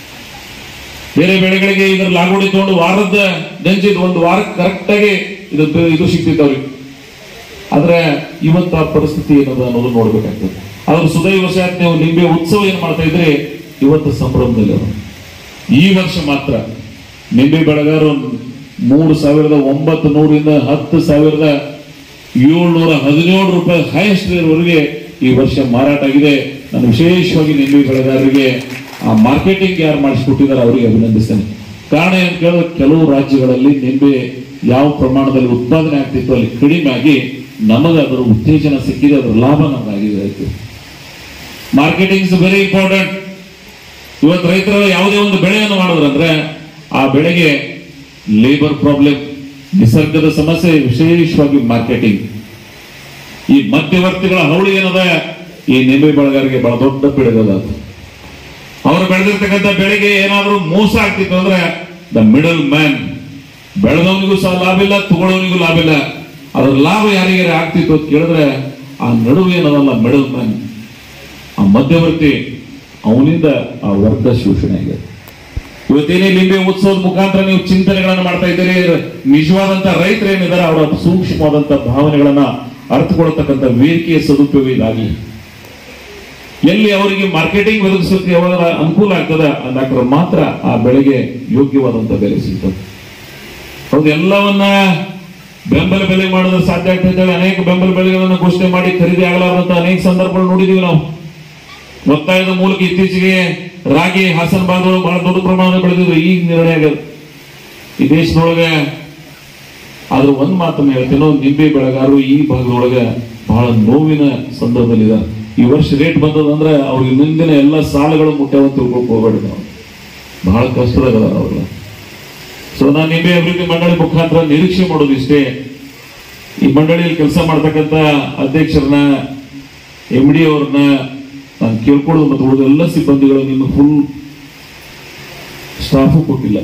ಬೇರೆ ಬೆಳೆಗಳಿಗೆ ಇದರ ಲಾಗೋಡಿ ತಗೊಂಡು ವಾರದ ಗಂಜಿದ್ ಒಂದು ವಾರಕ್ಕೆ ಕರೆಕ್ಟ್ ಆಗಿ ಇದು ಇದು ಸಿಗ್ತಿದ್ದವ್ರಿಗೆ ಆದ್ರೆ ಇವತ್ತು ಆ ಪರಿಸ್ಥಿತಿ ಏನದ ಅನ್ನೋದು ನೋಡ್ಬೇಕಾಗ್ತದೆ ಅದ್ರ ಸುದೈವಶಾತ್ ನೀವು ನಿಂಬೆ ಉತ್ಸವ ಏನ್ ಮಾಡ್ತಾ ಇದ್ರಿ ಇವತ್ತು ಸಂಭ್ರಮದಲ್ಲಿ ಅವರು ಈ ವರ್ಷ ಮಾತ್ರ ನಿಂಬೆ ಬೆಳೆಗಾರರು ಮೂರು ಸಾವಿರದ ಒಂಬತ್ತು ನೂರಿಂದ ಹತ್ತು ಸಾವಿರದ ಏಳ್ನೂರ ಹದಿನೇಳು ರೂಪಾಯಿ ಹೈಯೆಸ್ಟ್ ವರೆಗೆ ಈ ವರ್ಷ ಮಾರಾಟ ಆಗಿದೆ ನಾನು ವಿಶೇಷವಾಗಿ ನಿಂಬೆ ಬೆಳೆಗಾರರಿಗೆ ಆ ಮಾರ್ಕೆಟಿಂಗ್ ಯಾರು ಮಾಡಿಸ್ಕೊಟ್ಟಿದ್ದಾರೆ ಅವರಿಗೆ ಅಭಿನಂದಿಸ್ತೇನೆ ಕಾರಣ ಏನು ಕೇಳಿದ್ರೆ ಕೆಲವು ರಾಜ್ಯಗಳಲ್ಲಿ ನಿಂಬೆ ಯಾವ ಪ್ರಮಾಣದಲ್ಲಿ ಉತ್ಪಾದನೆ ಆಗ್ತಿತ್ತು ಅಲ್ಲಿ ಕಡಿಮೆ ಆಗಿ ನಮಗೆ ಅದರ ಉತ್ತೇಜನ ಸಿಕ್ಕಿದೆ ಅದರ ಲಾಭ ನಮಗಾಗಿದೆ ಆಯ್ತು ಮಾರ್ಕೆಟಿಂಗ್ ಇಸ್ ವೆರಿ ಇಂಪಾರ್ಟೆಂಟ್ ಇವತ್ತು ರೈತರು ಯಾವುದೇ ಒಂದು ಬೆಳೆಯನ್ನು ಮಾಡಿದ್ರಂದ್ರೆ ಆ ಬೆಳೆಗೆ ಲೇಬರ್ ಪ್ರಾಬ್ಲಮ್ ನಿಸರ್ಗದ ಸಮಸ್ಯೆ ವಿಶೇಷವಾಗಿ ಮಾರ್ಕೆಟಿಂಗ್ ಈ ಮಧ್ಯವರ್ತಿಗಳ ಹವಳಿ ಏನದ ಈ ನಿಂಬೆ ಬೆಳೆಗಾರರಿಗೆ ಬಹಳ ದೊಡ್ಡ ಪಿಡುಗದ ಅದು ಅವರು ಬೆಳೆದಿರ್ತಕ್ಕಂಥ ಬೆಳೆಗೆ ಏನಾದರೂ ಮೋಸ ಆಗ್ತಿತ್ತು ಅಂದ್ರೆ ದ ಮಿಡಲ್ ಮ್ಯಾನ್ ಬೆಳೆದವನಿಗೂ ಸಹ ಲಾಭ ಇಲ್ಲ ತಗೊಳ್ಳೋನಿಗೂ ಲಾಭ ಇಲ್ಲ ಅದರ ಲಾಭ ಯಾರಿಗೆ ಆಗ್ತಿತ್ತು ಅಂತ ಕೇಳಿದ್ರೆ ಆ ನಡುವೆ ಏನದಲ್ಲ ಮಿಡಲ್ ಮ್ಯಾನ್ ಆ ಮಧ್ಯವರ್ತಿ ಅವನಿಂದ ಆ ವರ್ಗ ಶೋಷಣೆ ಆಗಿದೆ ಇವತ್ತೇನೇ ಲಿಂಬೆ ಉತ್ಸವದ ಮುಖಾಂತರ ನೀವು ಚಿಂತನೆಗಳನ್ನು ಮಾಡ್ತಾ ಇದ್ದೀರಿ ನಿಜವಾದಂತ ರೈತರು ಏನಿದ್ದಾರೆ ಅವರ ಸೂಕ್ಷ್ಮವಾದಂತ ಭಾವನೆಗಳನ್ನ ಅರ್ಥಕೊಳ್ತಕ್ಕಂಥ ವೇದಿಕೆಯ ಸದುಪಯೋಗ ಇದಾಗಲಿ ಎಲ್ಲಿ ಅವರಿಗೆ ಮಾರ್ಕೆಟಿಂಗ್ ಒದಗಿಸಲಿಕ್ಕೆ ಯಾವಾಗ ಅನುಕೂಲ ಆಗ್ತದೆ ಅಂದಾಗ ಮಾತ್ರ ಆ ಬೆಳೆಗೆ ಯೋಗ್ಯವಾದಂತ ಬೆಲೆ ಸಿಗ್ತದೆ ಹೌದು ಎಲ್ಲವನ್ನ ಬೆಂಬಲ ಬೆಲೆ ಮಾಡೋದು ಸಾಧ್ಯ ಆಗ್ತದೆ ಹೇಳಿ ಅನೇಕ ಬೆಂಬಲ ಬೆಲೆಗಳನ್ನು ಘೋಷಣೆ ಮಾಡಿ ಖರೀದಿ ಆಗಲಾರದಂತ ಅನೇಕ ಸಂದರ್ಭಗಳು ನೋಡಿದೀವಿ ನಾವು ಒತ್ತಾಯದ ಮೂಲಕ ಇತ್ತೀಚೆಗೆ ರಾಗಿ ಹಾಸನ ಭಾಗದೊಳಗೆ ಬಹಳ ದೊಡ್ಡ ಪ್ರಮಾಣದಲ್ಲಿ ಬೆಳೆದಿದ್ರು ಈಗ ನಿರ್ಣಯ ಆಗ್ಯದ ಈ ದೇಶದೊಳಗೆ ಆದ್ರೆ ಒಂದ್ ಮಾತನ್ನ ಹೇಳ್ತೇನೋ ನಿಂಬೆ ಬೆಳೆಗಾರರು ಈ ಭಾಗದೊಳಗೆ ಬಹಳ ನೋವಿನ ಸಂದರ್ಭದಲ್ಲಿದೆ ಈ ವರ್ಷ ರೇಟ್ ಬಂದದಂದ್ರೆ ಅವ್ರಿಗೆ ಮುಂದಿನ ಎಲ್ಲ ಸಾಲಗಳು ಮುಟ್ಟಾವ ತಿಳ್ಕೊಕ್ ಹೋಗ್ಬೇಡಿ ನಾವು ಬಹಳ ಕಷ್ಟದಾಗ ಅವ್ರ ಸೊ ನಾನು ನಿಂಬೆ ಅಭಿವೃದ್ಧಿ ಮಂಡಳಿ ಮುಖಾಂತರ ನಿರೀಕ್ಷೆ ಮಾಡೋದು ಇಷ್ಟೇ ಈ ಮಂಡಳಿಯಲ್ಲಿ ಕೆಲಸ ಮಾಡ್ತಕ್ಕಂಥ ಅಧ್ಯಕ್ಷರನ್ನ ಎಂ ಡಿ ಅವ್ರನ್ನ ನಾನು ಕೇಳ್ಕೊಳ್ಳೋದು ಮತ್ತು ಉಳಿದ ಎಲ್ಲ ಸಿಬ್ಬಂದಿಗಳು ನಿಮ್ಮ ಫುಲ್ ಸ್ಟಾಫು ಕೊಟ್ಟಿಲ್ಲ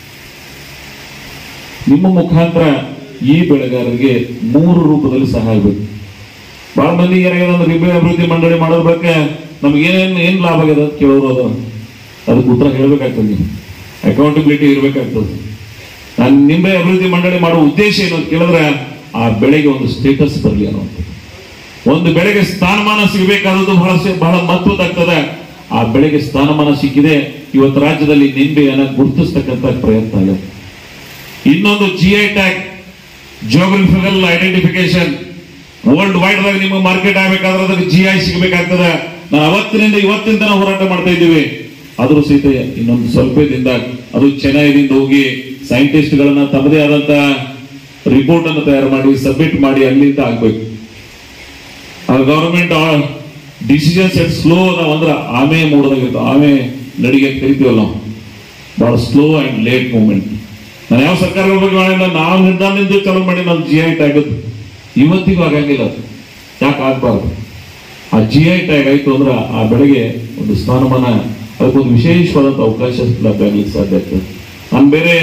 ನಿಮ್ಮ ಮುಖಾಂತರ ಈ ಬೆಳೆಗಾರರಿಗೆ ಮೂರು ರೂಪದಲ್ಲಿ ಸಹಾಯ ಬೇಕು ಬಹಳ ಮಂದಿ ಏನಾಗಿದೆ ಅಂದ್ರೆ ನಿಂಬೆ ಅಭಿವೃದ್ಧಿ ಮಂಡಳಿ ಮಾಡೋದ್ರ ಬಗ್ಗೆ ನಮ್ಗೆ ಏನೇನು ಏನ್ ಲಾಭ ಆಗಿದೆ ಅಂತ ಕೇಳೋರು ಅದ ಅದಕ್ಕೆ ಉತ್ತರ ಹೇಳ್ಬೇಕಾಗ್ತದೆ ನೀವು ಅಕೌಂಟಬಿಲಿಟಿ ಇರ್ಬೇಕಾಗ್ತದೆ ನಾನು ನಿಂಬೆ ಅಭಿವೃದ್ಧಿ ಮಂಡಳಿ ಮಾಡುವ ಉದ್ದೇಶ ಏನು ಅಂತ ಕೇಳಿದ್ರೆ ಆ ಬೆಳೆಗೆ ಒಂದು ಸ್ಟೇಟಸ್ ಬರಲಿ ಅನ್ನುವಂಥದ್ದು ಒಂದು ಬೆಳೆಗೆ ಸ್ಥಾನಮಾನ ಸಿಗಬೇಕಾದದ್ದು ಬಹಳ ಸ- ಬಹಳ ಮಹತ್ವದಾಗ್ತದೆ ಆ ಬೆಳೆಗೆ ಸ್ಥಾನಮಾನ ಸಿಕ್ಕಿದೆ ಇವತ್ತು ರಾಜ್ಯದಲ್ಲಿ ನಿಂಬೆಯನ್ನ ಗುರುತಿಸ್ತಕ್ಕಂಥ ಪ್ರಯತ್ನ ಆಗಿದೆ ಇನ್ನೊಂದು G I tag geographical identification world wide ದಾಗ ನಿಮ್ಮ ಮಾರ್ಕೆಟ್ ಆಗ್ಬೇಕಾದ್ರೆ ಅದಕ್ಕೆ ಜಿ ಐ ಸಿಗಬೇಕಾಗ್ತದೆ ನಾವು ಅವತ್ತಿನಿಂದ ಇವತ್ತಿನ ತನಕ ಹೋರಾಟ ಮಾಡ್ತಾ ಇದ್ದೀವಿ ಆದ್ರೂ ಸಹಿತ ಇನ್ನೊಂದು ಸ್ವಲ್ಪ ದಿನದ ಅದು ಚೆನ್ನೈದಿಂದ ಹೋಗಿ ಸೈಂಟಿಸ್ಟ್ ಗಳನ್ನ ತಮ್ಮದೇ ಆದಂತ ರಿಪೋರ್ಟ್ ಅನ್ನು ತಯಾರು ಮಾಡಿ ಸಬ್ಮಿಟ್ ಮಾಡಿ ಅಲ್ಲಿಂದ ಆಗ್ಬೇಕು ಗವರ್ಮೆಂಟ್ ಡಿಸಿಷನ್ಸ್ ಎಟ್ ಸ್ಲೋ ಅದಾವ ಅಂದ್ರೆ ಆಮೆ ಮೂಡದಾಗಿತ್ತು ಆಮೆ ನಡಿಗೆ ಅಂತ ಕರಿತೀವಲ್ಲ ನಾವು ಬಹಳ ಸ್ಲೋ ಅಂಡ್ ಲೇಟ್ ಮೂವ್ಮೆಂಟ್ ನಾನು ಯಾವ ಸರ್ಕಾರಗಳ ಬಗ್ಗೆ ಮಾಡಿಲ್ಲ ನಾವು ನಿರ್ಧಾರದಿಂದ ಚಾಲೂ ಮಾಡಿ ನಾನು ಜಿ ಐ ಟ್ಯಾಗ್ ಇವತ್ತಿಗೂ ಆಗಂಗಿಲ್ಲ ಅದು. ಯಾಕೆ ಆಗ್ಬಾರ್ದು ಆ ಜಿ ಐ ಟ್ಯಾಗ್ ಆಯ್ತು ಅಂದ್ರೆ ಆ ಬೆಳೆಗೆ ಒಂದು ಸ್ಥಾನಮಾನ ಅದಕ್ಕೊಂದು ವಿಶೇಷವಾದಂತ ಅವಕಾಶ ಲಭ್ಯ ಆಗ್ಲಿಕ್ಕೆ ಸಾಧ್ಯ ಆಗ್ತದೆ ನಾನು ಬೇರೆ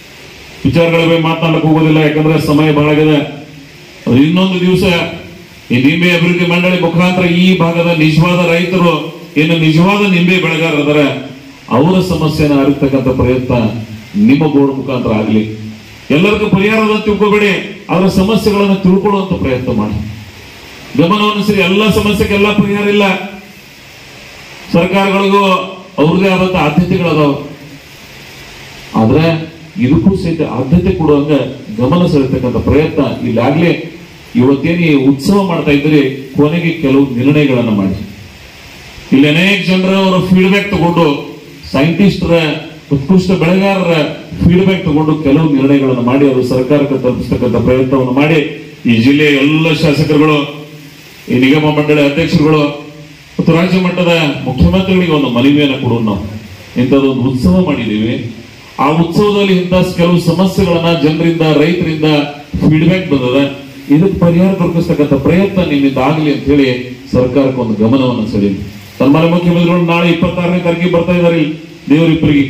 ವಿಚಾರಗಳ ಬಗ್ಗೆ ಮಾತನಾಡಕ್ ಹೋಗೋದಿಲ್ಲ ಯಾಕಂದ್ರೆ ಸಮಯ ಬಹಳ ಆಗಿದೆ ಅದು ಇನ್ನೊಂದು ದಿವಸ ಈ ನಿಂಬೆ ಅಭಿವೃದ್ಧಿ ಮಂಡಳಿ ಮುಖಾಂತರ ಈ ಭಾಗದ ನಿಜವಾದ ರೈತರು ಏನು ನಿಜವಾದ ನಿಂಬೆ ಬೆಳೆಗಾರರ ಅವರ ಸಮಸ್ಯೆನ ಅರಿತಕ್ಕಂಥ ಪ್ರಯತ್ನ ನಿಮ್ಮ ಬೋರ್ಡ್ ಮುಖಾಂತರ ಆಗಲಿ ಎಲ್ಲರಿಗೂ ಪರಿಹಾರದ ತಿಳ್ಕೊಬೇಡಿ ಅವರ ಸಮಸ್ಯೆಗಳನ್ನು ತಿಳ್ಕೊಳ್ಳುವಂತ ಪ್ರಯತ್ನ ಮಾಡಿ ಗಮನವನ್ನು ಸರಿ ಎಲ್ಲ ಸಮಸ್ಯೆಗೆ ಎಲ್ಲ ಪರಿಹಾರ ಇಲ್ಲ ಸರ್ಕಾರಗಳಿಗೂ ಅವ್ರದೇ ಆದಂತ ಆದ್ಯತೆಗಳದಾವ ಆದ್ರೆ ಇದಕ್ಕೂ ಸಹಿತ ಆದ್ಯತೆ ಕೊಡುವಂಗ ಗಮನ ಸೆಳೆತಕ್ಕಂಥ ಪ್ರಯತ್ನ ಇಲ್ಲಾಗ್ಲೇ ಇವತ್ತೇನು ಈ ಉತ್ಸವ ಮಾಡ್ತಾ ಇದ್ರೆ ಕೊನೆಗೆ ಕೆಲವು ನಿರ್ಣಯಗಳನ್ನ ಮಾಡಿ ಇಲ್ಲಿ ಅನೇಕ ಜನರ ಅವರ ಫೀಡ್ಬ್ಯಾಕ್ ತಗೊಂಡು ಸೈಂಟಿಸ್ಟರ ಉತ್ಕೃಷ್ಟ ಬೆಳೆಗಾರರ ಫೀಡ್ಬ್ಯಾಕ್ ತಗೊಂಡು ಕೆಲವು ನಿರ್ಣಯಗಳನ್ನು ಮಾಡಿ ಅದು ಸರ್ಕಾರಕ್ಕೆ ತಲುಪಿಸ್ತಕ್ಕಂಥ ಪ್ರಯತ್ನವನ್ನು ಮಾಡಿ ಈ ಜಿಲ್ಲೆಯ ಎಲ್ಲ ಶಾಸಕರುಗಳು ಈ ನಿಗಮ ಮಂಡಳಿ ಅಧ್ಯಕ್ಷರುಗಳು ಮತ್ತು ರಾಜ್ಯ ಮಟ್ಟದ ಮುಖ್ಯಮಂತ್ರಿಗಳಿಗೆ ಒಂದು ಮನವಿಯನ್ನು ಕೊಡೋಣ ನಾವು ಇಂಥದ್ದೊಂದು ಉತ್ಸವ ಮಾಡಿದ್ದೀವಿ ಆ ಉತ್ಸವದಲ್ಲಿ ಇಂಥ ಕೆಲವು ಸಮಸ್ಯೆಗಳನ್ನ ಜನರಿಂದ ರೈತರಿಂದ ಫೀಡ್ಬ್ಯಾಕ್ ಬಂದದ ಇದಕ್ಕೆ ಪರಿಹಾರ ದೊರಕಿಸ್ತಕ್ಕಂಥ ಪ್ರಯತ್ನ ನಿಮ್ಮಿಂದ ಆಗಲಿ ಅಂತ ಹೇಳಿ ಸರ್ಕಾರಕ್ಕೆ ಒಂದು ಗಮನವನ್ನು ಸೆಳೆಯಿರಿ ಸನ್ಮಾನ್ಯ ಮುಖ್ಯಮಂತ್ರಿಗಳು ನಾಳೆ ಇಪ್ಪತ್ತಾರನೇ ತಾರೀಕಿಗೆ ಬರ್ತಾ ಇದ್ದಾರೆ ಇಲ್ಲಿ ದೇವರಿಬ್ಬರಿಗೆ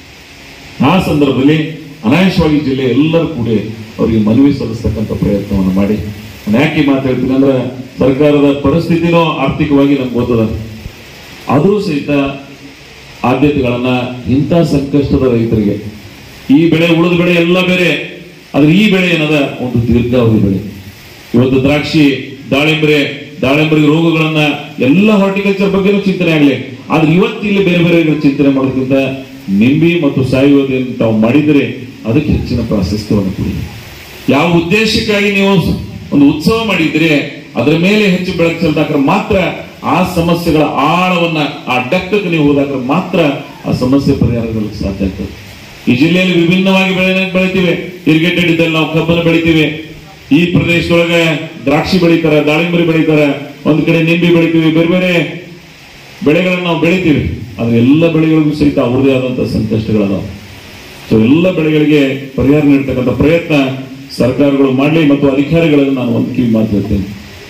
ಆ ಸಂದರ್ಭದಲ್ಲಿ ಅನಾಯಸವಾಗಿ ಜಿಲ್ಲೆ ಎಲ್ಲರೂ ಕೂಡ ಅವರಿಗೆ ಮನವಿ ಸಲ್ಲಿಸ್ತಕ್ಕಂಥ ಪ್ರಯತ್ನವನ್ನು ಮಾಡಿ ನಾನು ಯಾಕೆ ಈ ಮಾತು ಹೇಳ್ತೀನಿ ಅಂದ್ರೆ ಸರ್ಕಾರದ ಪರಿಸ್ಥಿತಿನೂ ಆರ್ಥಿಕವಾಗಿ ನಮ್ಗೆ ಗೊತ್ತದ ಆದರೂ ಸಹಿತ ಆದ್ಯತೆಗಳನ್ನ ಇಂಥ ಸಂಕಷ್ಟದ ರೈತರಿಗೆ ಈ ಬೆಳೆ ಉಳಿದ ಬೆಳೆ ಎಲ್ಲ ಬೇರೆ ಆದ್ರೆ ಈ ಬೆಳೆ ಏನದ ಒಂದು ದೀರ್ಘಾವಧಿ ಬೆಳೆ ಇವತ್ತು ದ್ರಾಕ್ಷಿ ದಾಳಿಂಬ್ರೆ ದಾಳಿಂಬ್ರಿಗೆ ರೋಗಗಳನ್ನ ಎಲ್ಲ ಹಾರ್ಟಿಕಲ್ಚರ್ ಬಗ್ಗೆನೂ ಚಿಂತನೆ ಆಗಲಿ ಆದ್ರೆ ಇವತ್ತು ಇಲ್ಲಿ ಬೇರೆ ಬೇರೆ ಚಿಂತನೆ ಮಾಡೋದಕ್ಕಿಂತ ನಿಂಬಿ ಮತ್ತು ಸಾಯುವುದನ್ನು ತಾವು ಮಾಡಿದರೆ ಅದಕ್ಕೆ ಹೆಚ್ಚಿನ ಪ್ರಾಶಸ್ತ್ಯವನ್ನು ಕೊಡಿ ಯಾವ ಉದ್ದೇಶಕ್ಕಾಗಿ ನೀವು ಒಂದು ಉತ್ಸವ ಮಾಡಿದ್ರೆ ಅದರ ಮೇಲೆ ಹೆಚ್ಚು ಬೆಳಕು ಚೆಲ್ದಾಕ್ರೆ ಮಾತ್ರ ಆ ಸಮಸ್ಯೆಗಳ ಆಳವನ್ನ ಆ ಡಕ್ಕಕ್ಕೆ ನೀವು ಹೋದಾಕ್ರೆ ಮಾತ್ರ ಆ ಸಮಸ್ಯೆ ಪರಿಹಾರಗಳಿಗೆ ಸಾಧ್ಯ ಆಗ್ತದೆ ಈ ಜಿಲ್ಲೆಯಲ್ಲಿ ವಿಭಿನ್ನವಾಗಿ ಬೆಳೆ ಬೆಳಿತೀವಿ ಇರಿಗೇಟೆಡ್ ಇದ್ದಲ್ಲಿ ನಾವು ಕಬ್ಬನ್ನು ಬೆಳಿತೀವಿ ಈ ಪ್ರದೇಶದೊಳಗೆ ದ್ರಾಕ್ಷಿ ಬೆಳಿತಾರೆ ದಾಳಿಂಬರಿ ಬೆಳಿತಾರೆ ಒಂದ್ ಕಡೆ ನಿಂಬೆ ಬೆಳಿತೀವಿ ಬೇರೆ ಬೇರೆ ಬೆಳೆಗಳನ್ನ ನಾವು ಬೆಳಿತೀವಿ ಆದ್ರೆ ಎಲ್ಲ ಬೆಳೆಗಳಿಗೂ ಸಹಿತ ಅವ್ರದೇ ಆದಂತಹ ಸಂಕಷ್ಟಗಳದಾವ ಸೊ ಎಲ್ಲ ಬೆಳೆಗಳಿಗೆ ಪರಿಹಾರ ನೀಡ್ತಕ್ಕಂಥ ಪ್ರಯತ್ನ ಸರ್ಕಾರಗಳು ಮಾಡಲಿ ಮತ್ತು ಅಧಿಕಾರಿಗಳನ್ನು ನಾನು ಒಂದು ಕಿವಿ ಮಾತು ಹೇಳ್ತೇನೆ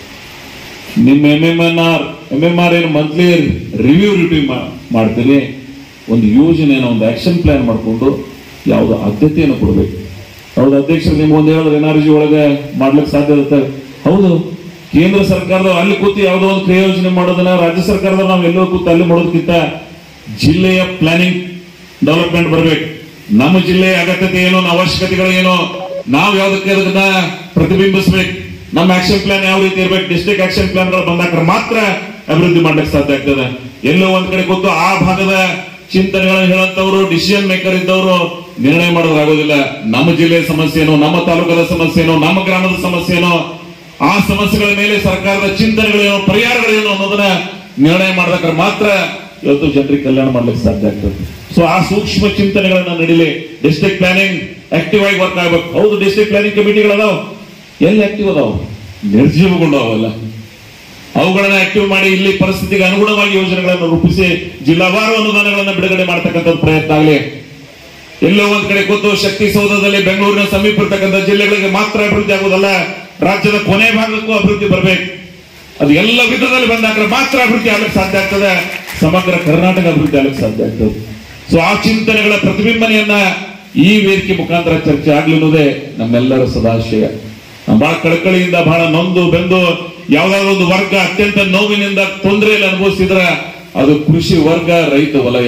ನಿಮ್ಮ M M N R M M R ಏನು ಮಂತ್ಲಿ ರಿವ್ಯೂ ರಿವ್ಯೂ ಮಾಡ್ತೀನಿ ಒಂದು ಯೋಜನೆಯನ್ನು ಒಂದು ಆಕ್ಷನ್ ಪ್ಲಾನ್ ಮಾಡಿಕೊಂಡು ಯಾವ್ದು ಆದ್ಯತೆಯನ್ನು ಕೊಡಬೇಕು ಹೌದು ಅಧ್ಯಕ್ಷರು ನಿಮ್ಗೆ ಒಂದು ಹೇಳಿದ್ರೆ ಎನರ್ಜಿ ಒಳಗೆ ಮಾಡ್ಲಿಕ್ಕೆ ಸಾಧ್ಯ ಇರುತ್ತೆ ಹೌದು ಕೇಂದ್ರ ಸರ್ಕಾರದ ಅಲ್ಲಿ ಕೂತು ಯಾವುದೋ ಒಂದು ಕ್ರಿಯಾ ಯೋಜನೆ ಮಾಡೋದನ್ನ ರಾಜ್ಯ ಸರ್ಕಾರದ ನಾವು ಎಲ್ಲೋ ಕೂತು ಅಲ್ಲಿ ಮಾಡೋದಕ್ಕಿಂತ ಜಿಲ್ಲೆಯ ಪ್ಲಾನಿಂಗ್ ಡೆವಲಪ್ಮೆಂಟ್ ಬರ್ಬೇಕು ನಮ್ಮ ಜಿಲ್ಲೆಯ ಅಗತ್ಯತೆ ಏನು ನಮ್ಮ ಅವಶ್ಯಕತೆಗಳು ಏನು ನಾವು ಯಾವ್ದಕ್ಕೆ ಅದನ್ನ ಪ್ರತಿಬಿಂಬಿಸ್ಬೇಕು ನಮ್ಮ ಆಕ್ಷನ್ ಪ್ಲಾನ್ ಯಾವ ರೀತಿ ಇರ್ಬೇಕು ಡಿಸ್ಟ್ರಿಕ್ಟ್ ಆಕ್ಷನ್ ಪ್ಲಾನ್ಗಳು ಬಂದಾಗ ಮಾತ್ರ ಅಭಿವೃದ್ಧಿ ಮಾಡ್ಲಿಕ್ಕೆ ಸಾಧ್ಯ ಆಗ್ತದೆ ಎಲ್ಲೋ ಒಂದ್ ಕಡೆ ಕೂತು ಆ ಭಾಗದ ಚಿಂತನೆಗಳನ್ನು ಹೇಳಂತವ್ರು ಡಿಸಿಷನ್ ಮೇಕರ್ ಇದ್ದವರು ನಿರ್ಣಯ ಮಾಡೋದಾಗೋದಿಲ್ಲ ನಮ್ಮ ಜಿಲ್ಲೆಯ ಸಮಸ್ಯೆನೋ ನಮ್ಮ ತಾಲೂಕದ ಸಮಸ್ಯೆನೋ ನಮ್ಮ ಗ್ರಾಮದ ಸಮಸ್ಯೆನೋ ಆ ಸಮಸ್ಯೆಗಳ ಮೇಲೆ ಸರ್ಕಾರದ ಚಿಂತನೆಗಳೇನೋ ಪರಿಹಾರಗಳೇನೋ ಅನ್ನೋದನ್ನ ನಿರ್ಣಯ ಮಾಡಿದಾಗ ಮಾತ್ರ ಇವತ್ತು ಜನರಿಗೆ ಕಲ್ಯಾಣ ಮಾಡ್ಲಿಕ್ಕೆ ಸಾಧ್ಯ ಆಗ್ತದೆ ಸೊ ಆ ಸೂಕ್ಷ್ಮ ಚಿಂತನೆಗಳನ್ನ ನಡೀಲಿ ಡಿಸ್ಟ್ರಿಕ್ಟ್ ಪ್ಲಾನಿಂಗ್ ಆಕ್ಟಿವ್ ಆಗಿ ವರ್ಕ್ ಆಗ್ಬೇಕು ಹೌದು ಡಿಸ್ಟ್ರಿಕ್ಟ್ ಪ್ಲಾನಿಂಗ್ ಕಮಿಟಿಗಳದಾವ್ ಎಲ್ಲಿ ಆಕ್ಟಿವ್ ಅದಾವ ನಿರ್ಜೀವಗೊಂಡವಲ್ಲ ಅವುಗಳನ್ನ ಆಕ್ಟಿವ್ ಮಾಡಿ ಇಲ್ಲಿ ಪರಿಸ್ಥಿತಿಗೆ ಅನುಗುಣವಾಗಿ ಯೋಜನೆಗಳನ್ನು ರೂಪಿಸಿ ಜಿಲ್ಲಾವಾರು ಅನುದಾನಗಳನ್ನು ಬಿಡುಗಡೆ ಮಾಡತಕ್ಕಂಥ ಪ್ರಯತ್ನ ಆಗಲಿ ಎಲ್ಲೋ ಒಂದ್ ಕಡೆ ಕೂತು ಶಕ್ತಿ ಸೌಧದಲ್ಲಿ ಬೆಂಗಳೂರಿನ ಸಮೀಪ ಇರ್ತಕ್ಕಂಥ ಜಿಲ್ಲೆಗಳಿಗೆ ಮಾತ್ರ ಅಭಿವೃದ್ಧಿ ಆಗುವುದಲ್ಲ ರಾಜ್ಯದ ಕೊನೆ ಭಾಗಕ್ಕೂ ಅಭಿವೃದ್ಧಿ ಬರಬೇಕು ಅದು ಎಲ್ಲ ವಿಧದಲ್ಲಿ ಬಂದಾಗ ಮಾತ್ರ ಅಭಿವೃದ್ಧಿ ಆಗ್ಲಿಕ್ಕೆ ಸಾಧ್ಯ ಆಗ್ತದೆ ಸಮಗ್ರ ಕರ್ನಾಟಕ ಅಭಿವೃದ್ಧಿ ಆಗ್ಲಿಕ್ಕೆ ಸಾಧ್ಯ ಆಗ್ತದೆ ಸೊ ಆ ಚಿಂತನೆಗಳ ಪ್ರತಿಬಿಂಬನೆಯನ್ನ ಈ ವೇದಿಕೆ ಮುಖಾಂತರ ಚರ್ಚೆ ಆಗ್ಲಿ ಅನ್ನೋದೇ ನಮ್ಮೆಲ್ಲರ ಸದಾಶಯ ನಾವು ಬಹಳ ಕಳಕಳಿಯಿಂದ ಬಹಳ ನೊಂದು ಬೆಂದು ಯಾವ್ದಾದ್ರು ಒಂದು ವರ್ಗ ಅತ್ಯಂತ ನೋವಿನಿಂದ ತೊಂದರೆಯಲ್ಲಿ ಅನುಭವಿಸಿದ್ರೆ ಅದು ಕೃಷಿ ವರ್ಗ ರೈತ ವಲಯ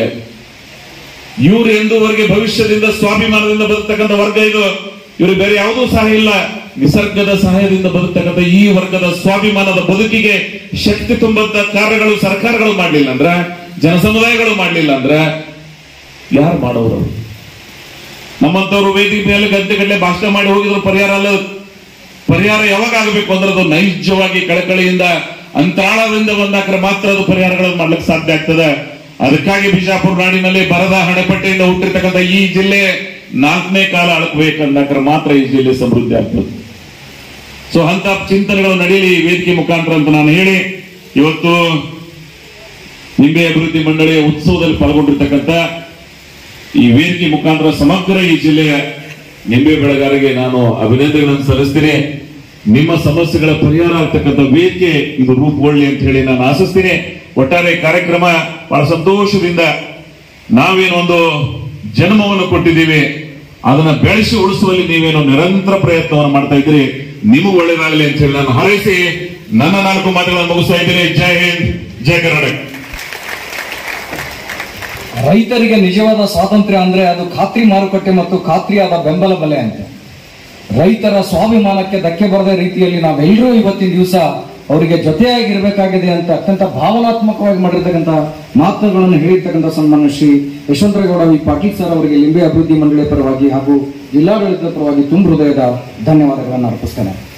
ಇವ್ರು ಎಂದೂವರೆಗೆ ಭವಿಷ್ಯದಿಂದ ಸ್ವಾಭಿಮಾನದಿಂದ ಬದುಕ್ತಕ್ಕಂಥ ವರ್ಗ ಇದು ಇವರು ಬೇರೆ ಯಾವುದೂ ಸಹಾಯ ಇಲ್ಲ ನಿಸರ್ಗದ ಸಹಾಯದಿಂದ ಬದುಕ್ತಕ್ಕಂಥ ಈ ವರ್ಗದ ಸ್ವಾಭಿಮಾನದ ಬದುಕಿಗೆ ಶಕ್ತಿ ತುಂಬಂತ ಕಾರ್ಯಗಳು ಸರ್ಕಾರಗಳು ಮಾಡಲಿಲ್ಲ ಅಂದ್ರ ಜನಸಮುದಾಯಗಳು ಮಾಡಲಿಲ್ಲ ಅಂದ್ರ ಯಾರು ಮಾಡೋರು ನಮ್ಮಂತವ್ರು ವೇದಿಕೆ ಮೇಲೆ ಗಂಟೆಗಟ್ಟಲೆ ಭಾಷಣ ಮಾಡಿ ಹೋಗಿದ್ರು ಪರಿಹಾರ ಅಲ್ಲ ಪರಿಹಾರ ಯಾವಾಗ ಆಗಬೇಕು ಅಂದ್ರೆ ಅದು ನೈಜವಾಗಿ ಕಳಕಳಿಯಿಂದ ಅಂತರಾಳದಿಂದ ಬಂದಾಕ್ರೆ ಮಾತ್ರ ಅದು ಪರಿಹಾರಗಳನ್ನು ಮಾಡ್ಲಿಕ್ಕೆ ಸಾಧ್ಯ ಆಗ್ತದೆ ಅದಕ್ಕಾಗಿ ಬಿಜಾಪುರ ನಾಡಿನಲ್ಲಿ ಬರದ ಹಣೆಪಟ್ಟಿಯಿಂದ ಹುಟ್ಟಿರ್ತಕ್ಕಂಥ ಈ ಜಿಲ್ಲೆ ನಾಲ್ಕನೇ ಕಾಲ ಅಳಕಬೇಕಂದಾಕ್ರೆ ಮಾತ್ರ ಈ ಜಿಲ್ಲೆ ಸಮೃದ್ಧಿ ಆಗ್ತದೆ ಸೊ ಅಂತ ಚಿಂತನೆಗಳು ನಡೆಯಲಿ ಈ ವೇದಿಕೆ ಮುಖಾಂತರ ಅಂತ ನಾನು ಹೇಳಿ ಇವತ್ತು ನಿಂಬೆ ಅಭಿವೃದ್ಧಿ ಮಂಡಳಿಯ ಉತ್ಸವದಲ್ಲಿ ಪಾಲ್ಗೊಂಡಿರ್ತಕ್ಕಂಥ ಈ ವೇದಿಕೆ ಮುಖಾಂತರ ಸಮಗ್ರ ಈ ಜಿಲ್ಲೆಯ ನಿಂಬೆ ಬೆಳೆಗಾರರಿಗೆ ನಾನು ಅಭಿನಂದನೆಗಳನ್ನು ಸಲ್ಲಿಸ್ತೀನಿ ನಿಮ್ಮ ಸಮಸ್ಯೆಗಳ ಪರಿಹಾರ ಆಗ್ತಕ್ಕಂಥ ವೇದಿಕೆ ಇದು ರೂಪುಗೊಳ್ಳಿ ಅಂತ ಹೇಳಿ ನಾನು ಆಶಿಸ್ತೀನಿ ಒಟ್ಟಾರೆ ಕಾರ್ಯಕ್ರಮ ಬಹಳ ಸಂತೋಷದಿಂದ ನಾವೇನು ಒಂದು ಜನ್ಮವನ್ನು ಕೊಟ್ಟಿದ್ದೀವಿ ಅದನ್ನ ಬೆಳೆಸಿ ಉಳಿಸುವಲ್ಲಿ ನೀವೇನು ನಿರಂತರ ಪ್ರಯತ್ನವನ್ನು ಮಾಡ್ತಾ ಇದ್ದೀರಿ ನಿಮಗೆ ಒಳ್ಳೇದಾಗಲಿ ಅಂತ ಹೇಳಿ ನಾನು ಹಾರೈಸಿ ನನ್ನ ನಾಲ್ಕು ಮಾತುಗಳನ್ನು ಮುಗಿಸ್ತಾ ಇದ್ದೇನೆ ಜೈ ಹಿಂದ್ ಜೈ ಕರ್ನಾಟಕ ರೈತರಿಗೆ ನಿಜವಾದ ಸ್ವಾತಂತ್ರ್ಯ ಅಂದ್ರೆ ಅದು ಖಾತ್ರಿ ಮಾರುಕಟ್ಟೆ ಮತ್ತು ಖಾತ್ರಿಯಾದ ಬೆಂಬಲ ಬೆಲೆ ಅಂತ ರೈತರ ಸ್ವಾಭಿಮಾನಕ್ಕೆ ಧಕ್ಕೆ ಬರದ ರೀತಿಯಲ್ಲಿ ನಾವೆಲ್ಲರೂ ಇವತ್ತಿನ ದಿವಸ ಅವರಿಗೆ ಜೊತೆಯಾಗಿರ್ಬೇಕಾಗಿದೆ ಅಂತ ಅತ್ಯಂತ ಭಾವನಾತ್ಮಕವಾಗಿ ಮಾಡಿರ್ತಕ್ಕಂಥ ಮಾತುಗಳನ್ನು ಹೇಳಿರ್ತಕ್ಕಂಥ ಸನ್ಮಾನ್ಯ ಶ್ರೀ ಯಶವಂತರೇಗೌಡ ವಿ ಪಾಟೀಲ್ ಸರ್ ಅವರಿಗೆ ಲಿಂಬೆ ಅಭಿವೃದ್ಧಿ ಮಂಡಳಿಯ ಪರವಾಗಿ ಹಾಗೂ ಜಿಲ್ಲಾಡಳಿತದ ಪರವಾಗಿ ತುಂಬ ಹೃದಯದ ಧನ್ಯವಾದಗಳನ್ನು ಅರ್ಪಿಸ್ತೇನೆ